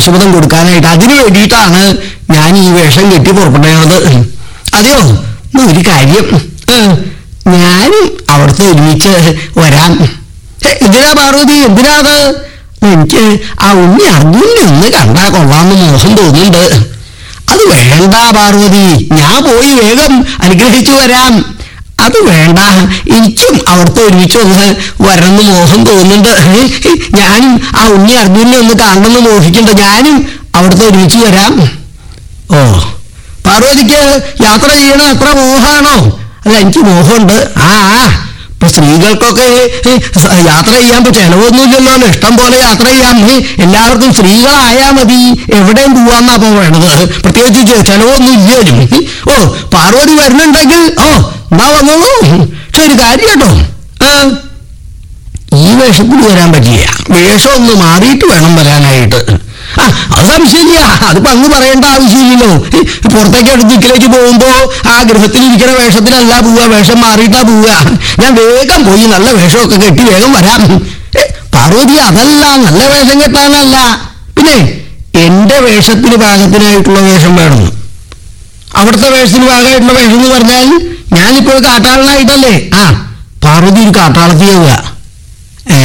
പാശുപതം കൊടുക്കാനായിട്ട് അതിനു വേണ്ടിയിട്ടാണ് ഞാൻ ഈ വേഷം കെട്ടി പുറപ്പെട്ടത് അതെയോ എന്നാ ഒരു കാര്യം ഏ, ഞാനും അവിടുത്തെ ഒരുമിച്ച് വരാം ഏ, എന്തിനാ പാർവതി എന്തിനാ അത് എനിക്ക് ആ ഉണ്ണി അർജുനെ ഒന്ന് കണ്ടാ കൊള്ളാന്ന് മോഹം തോന്നുന്നുണ്ട് അത് വേണ്ട പാർവതി ഞാൻ പോയി വേഗം അനുഗ്രഹിച്ചു വരാം അത് വേണ്ട എനിക്കും അവിടുത്തെ ഒരുമിച്ച് ഒന്ന് വരണമെന്ന് മോഹം തോന്നുന്നുണ്ട് ഞാനും ആ ഉണ്ണി അർജുനെ ഒന്ന് കാണണമെന്ന് മോഹിക്കുന്നുണ്ട് ഞാനും അവിടുത്തെ ഒരുമിച്ച് വരാം ഓ പാർവതിക്ക് യാത്ര ചെയ്യണം അത്ര മോഹമാണോ അല്ല എനിക്ക് മോഹമുണ്ട് ആ ആ. ഇപ്പൊ സ്ത്രീകൾക്കൊക്കെ ഏ, സ- യാത്ര ചെയ്യാൻ ഇപ്പൊ ചെലവൊന്നുമില്ലല്ലോ ഇഷ്ടം പോലെ യാത്ര ചെയ്യാം ഏ, എല്ലാവർക്കും സ്ത്രീകളായാ മതി എവിടെയും പോവാന്നാ ഇപ്പൊ വേണത് പ്രത്യേകിച്ച് ചെ- ചെലവൊന്നും ഇല്ലേലും ഓ പാർവതി വരുന്നുണ്ടെങ്കിൽ ഓ എന്നാ വന്നോളൂ പക്ഷെ ഒരു കാര്യം കേട്ടോ ആ ഈ വേഷത്തിൽ വരാൻ പറ്റില്ല വേഷം ഒന്ന് മാറിയിട്ട് വേണം വരാനായിട്ട് ആ അത് സംശയമില്ല അതിപ്പോ അങ്ങ് പറയേണ്ട ആവശ്യമില്ലല്ലോ ഹേ, പുറത്തേക്ക് അടുത്ത് ദിക്കിലേക്ക് പോകുമ്പോ ആ ഗൃഹത്തിലിരിക്കുന്ന വേഷത്തിലല്ല പോവുക വേഷം മാറിയിട്ടാ പോവുക ഞാൻ വേഗം പോയി നല്ല വേഷമൊക്കെ കെട്ടി വേഗം വരാം ഹേ, പാർവതി അതല്ല നല്ല വേഷം കെട്ടാനല്ല പിന്നെ എന്റെ വേഷത്തിന് പാകത്തിനായിട്ടുള്ള വേഷം വേണം അവിടുത്തെ വേഷത്തിന് ഭാഗമായിട്ടുള്ള വേഷം എന്ന് പറഞ്ഞാൽ ഞാനിപ്പോൾ കാട്ടാളനായിട്ടല്ലേ ആ പാർവതി ഒരു കാട്ടാളത്തിയാവുക ഏ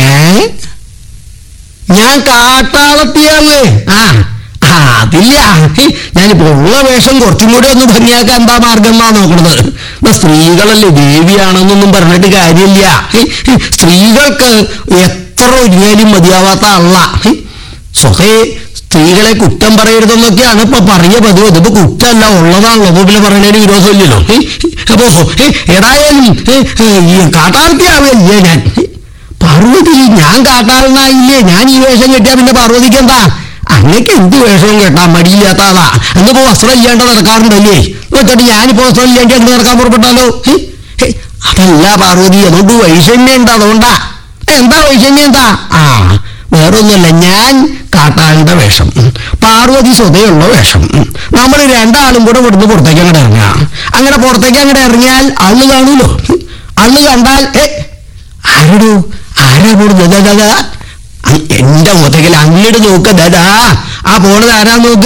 ഞാൻ കാട്ടാളത്തിയാവേ ആ ആ അതില്ല ഹേ, ഞാനിപ്പോ ഉള്ള വേഷം കുറച്ചും കൂടി ഒന്ന് ഭംഗിയാക്കാൻ എന്താ മാർഗം എന്നാ നോക്കണത് ഇപ്പൊ സ്ത്രീകളല്ലേ ദേവിയാണെന്നൊന്നും പറഞ്ഞിട്ട് കാര്യമില്ല ഹേ, ഹേ, സ്ത്രീകൾക്ക് എത്ര ഒരുങ്ങിയാലും മതിയാവാത്ത അല്ല ഹേ, സ്വതേ സ്ത്രീകളെ കുറ്റം പറയരുതെന്നൊക്കെയാണ് ഇപ്പൊ പറയ പതിവ് ഇതിപ്പോ കുറ്റമല്ല ഉള്ളതാണല്ലോ അപ്പൊ പിന്നെ പറയുന്നതിന് വിരോധമില്ലല്ലോ ഹേ, അപ്പോ ഹേ, ഏതായാലും ഹേ, ഹേ, ഈ കാട്ടാളത്തിയാവില്ലേ ഞാൻ ഹേ, പാർവതി ഞാൻ കാട്ടാളനായില്ലേ ഞാൻ ഈ വേഷം കെട്ടിയാ പിന്നെ പാർവതിക്ക് എന്താ അങ്ങക്ക് എന്ത് വേഷവും കേട്ടാ മടിയില്ലാത്ത ആളാ അന്നിപ്പോ വസ്ത്രം ഇല്ലാണ്ട് നടക്കാറുണ്ടല്ലേ എന്നിട്ട് ഞാനിപ്പോ വസ്ത്രം ഇല്ലാണ്ട് അങ്ങനെ നടക്കാൻ പുറപ്പെട്ടാലോ ഹേ, ഹേ, അതല്ല പാർവതി അതുകൊണ്ട് വൈഷമ്യം ഉണ്ട് അതുകൊണ്ടാ എന്താ വൈഷമ്യം എന്താ ആ വേറൊന്നുമല്ല ഞാൻ കാട്ടാളിന്റെ വേഷം പാർവതി സ്വതയുള്ള വേഷം നമ്മൾ രണ്ടാളും കൂടെ ഇവിടുന്ന് പുറത്തേക്ക് അങ്ങോട്ട് ഇറങ്ങാം അങ്ങനെ പുറത്തേക്ക് അങ്ങോട്ട് ഇറങ്ങിയാൽ അള്ളു കാണൂലോ അള്ളു കണ്ടാൽ ഏ ആരടോ ആരാ പോണത് ദാ, ദാ, ദാ. അ- എന്റെ മുതകിൽ അങ്ങോട്ട് നോക്ക ദാ ആ പോണത് ആരാ നോക്ക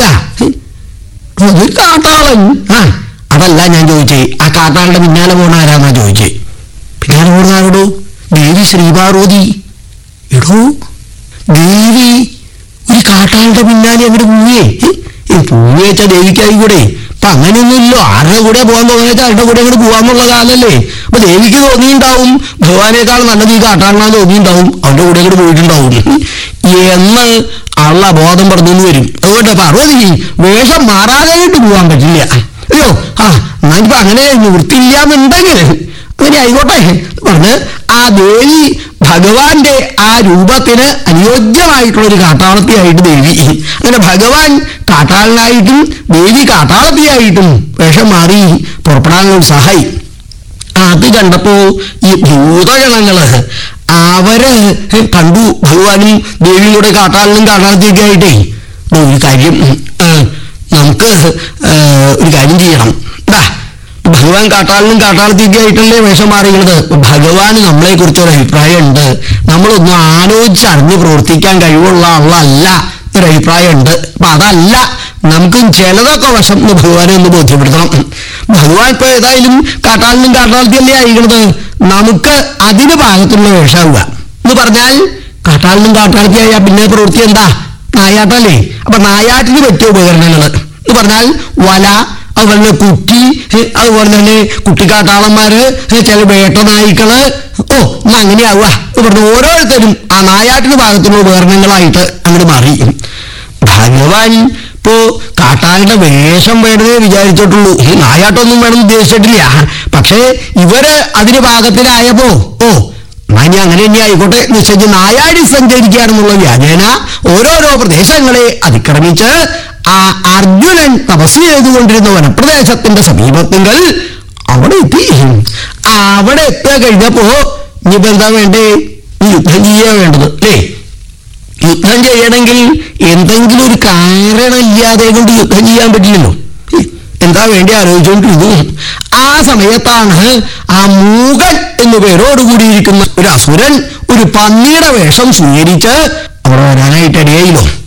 ഒരു കാട്ടാളൻ ആ അതല്ല ഞാൻ ചോദിച്ചേ ആ കാട്ടാളുടെ പിന്നാലെ പോണ ആരാന്നാ ചോദിച്ചേ പിന്നാലെ പോണ ആരോടോ ദേവി ശ്രീപാർവതി എടോ ദേവി ഒരു കാട്ടാളുടെ പിന്നാലെ അങ്ങോട്ട് പോവേ ഈ പൂവി വെച്ച ദേവിക്കായി കൂടെ അപ്പൊ അങ്ങനെയൊന്നുമില്ലോ ആരുടെ കൂടെ പോകാൻ തോന്നിയാൽ ആരുടെ കൂടെ അങ്ങോട്ട് പോകാന്നുള്ള കാലല്ലേ അപ്പൊ ദേവിക്ക് തോന്നിയിട്ടുണ്ടാവും ഭഗവാനേക്കാൾ നല്ലത് ഈ കാട്ടാളനാ തോന്നിയിട്ടുണ്ടാവും അവന്റെ കൂടെ അങ്ങോട്ട് പോയിട്ടുണ്ടാവും എന്ന് ആളുടെ അബോധം പറഞ്ഞു വരും അതുകൊണ്ട് പാർവതി വേഷം മാറാതെയായിട്ട് പോകാൻ പറ്റില്ല അയ്യോ ആ എന്നാലിപ്പോ അങ്ങനെ നിവൃത്തിയില്ലാന്നുണ്ടെങ്കിൽ അങ്ങനെ ആയിക്കോട്ടെ പറഞ്ഞ് ആ ദേവി ഭഗവാന്റെ ആ രൂപത്തിന് അനുയോജ്യമായിട്ടുള്ള ഒരു കാട്ടാളത്തിയായിട്ട് ദേവി അങ്ങനെ ഭഗവാൻ കാട്ടാളനായിട്ടും ദേവി കാട്ടാളത്തിയായിട്ടും വേഷം മാറി പുറപ്പെടാനുള്ള ഉത്സാഹായി അത് കണ്ടപ്പോ ഈ ഭൂതഗണങ്ങള് അവര് കണ്ടു ഭഗവാനും ദേവിയും കൂടെ കാട്ടാളിനും കാട്ടാളത്തിയൊക്കെ ആയിട്ടേ "ദേ ഒരു കാര്യം ആ, നമുക്ക് ആ, ഒരു കാര്യം ചെയ്യണം ദാ ഭഗവാൻ കാട്ടാളിനും കാട്ടാളത്തിയൊക്കെ ആയിട്ടല്ലേ വേഷം മാറിയുള്ളത് ഭഗവാന് നമ്മളെ കുറിച്ച് ഒരു അഭിപ്രായമുണ്ട് നമ്മളൊന്നും ആലോചിച്ച് അറിഞ്ഞ് പ്രവർത്തിക്കാൻ കഴിവുള്ള ആളല്ല ഒരു അഭിപ്രായമുണ്ട് അപ്പൊ അതല്ല നമുക്കും ചിലതൊക്കെ വശം എന്ന് ഭഗവാനെ ഒന്ന് ബോധ്യപ്പെടുത്തണം ഭഗവാൻ ഇപ്പൊ ഏതായാലും കാട്ടാളിനും കാട്ടാളത്തിയല്ലേ ആയിരിക്കണത് നമുക്ക് അതിന് പാകത്തുള്ള വേഷമാവുക എന്ന് പറഞ്ഞാൽ കാട്ടാളിനും കാട്ടാളത്തിയായ പിന്നെ പ്രവൃത്തി എന്താ നായാട്ടല്ലേ അപ്പൊ നായാട്ടിന് പറ്റിയ ഉപകരണങ്ങൾ എന്ന് പറഞ്ഞാൽ വല അതുപോലെ തന്നെ കുറ്റി ഏ, അതുപോലെ തന്നെ കുട്ടിക്കാട്ടാളന്മാര് ഏ, ചില വേട്ട നായ്ക്കള് ഓ എന്നാ അങ്ങനെയാവുക എന്ന് പറഞ്ഞ ഓരോരുത്തരും ആ നായാട്ടിന് ഭാഗത്തുള്ള ഉപകരണങ്ങളായിട്ട് അങ്ങോട്ട് മാറി ഭഗവാൻ ഇപ്പോ കാട്ടാളുടെ വേഷം വേണമെന്നേ വിചാരിച്ചിട്ടുള്ളൂ ഈ നായാട്ടൊന്നും വേണം ഉദ്ദേശിച്ചിട്ടില്ല പക്ഷേ ഇവര് അതിന് പാകത്തിലായപ്പോ ഓ എന്നാ ഇനി അങ്ങനെ തന്നെ ആയിക്കോട്ടെ നിശ്ചയിച്ച് നായാടി സഞ്ചരിക്കുകയാണെന്നുള്ള വ്യാജേന ഓരോരോ പ്രദേശങ്ങളെ അതിക്രമിച്ച് ആ അർജുനൻ തപസ് ചെയ്തുകൊണ്ടിരുന്ന വനപ്രദേശത്തിന്റെ സമീപത്തുകൾ അവിടെ എത്തി അവിടെ എത്തുക കഴിഞ്ഞപ്പോ ഇനിയിപ്പോ എന്താ വേണ്ടേ ഈ യുദ്ധം ചെയ്യാ വേണ്ടത് അല്ലേ യുദ്ധം ചെയ്യണമെങ്കിൽ എന്തെങ്കിലും ഒരു കാരണമില്ലാതെ കൊണ്ട് യുദ്ധം ചെയ്യാൻ പറ്റില്ലല്ലോ ഹ്, എന്താ വേണ്ടി ആലോചിച്ചുകൊണ്ടിരുന്നു ആ സമയത്താണ് ആ മൂകൻ എന്നു പേരോടുകൂടിയിരിക്കുന്ന ഒരു അസുരൻ ഒരു പന്നിയുടെ വേഷം സ്വീകരിച്ച് അവിടെ വരാനായിട്ട് ഇടയായില്ലോ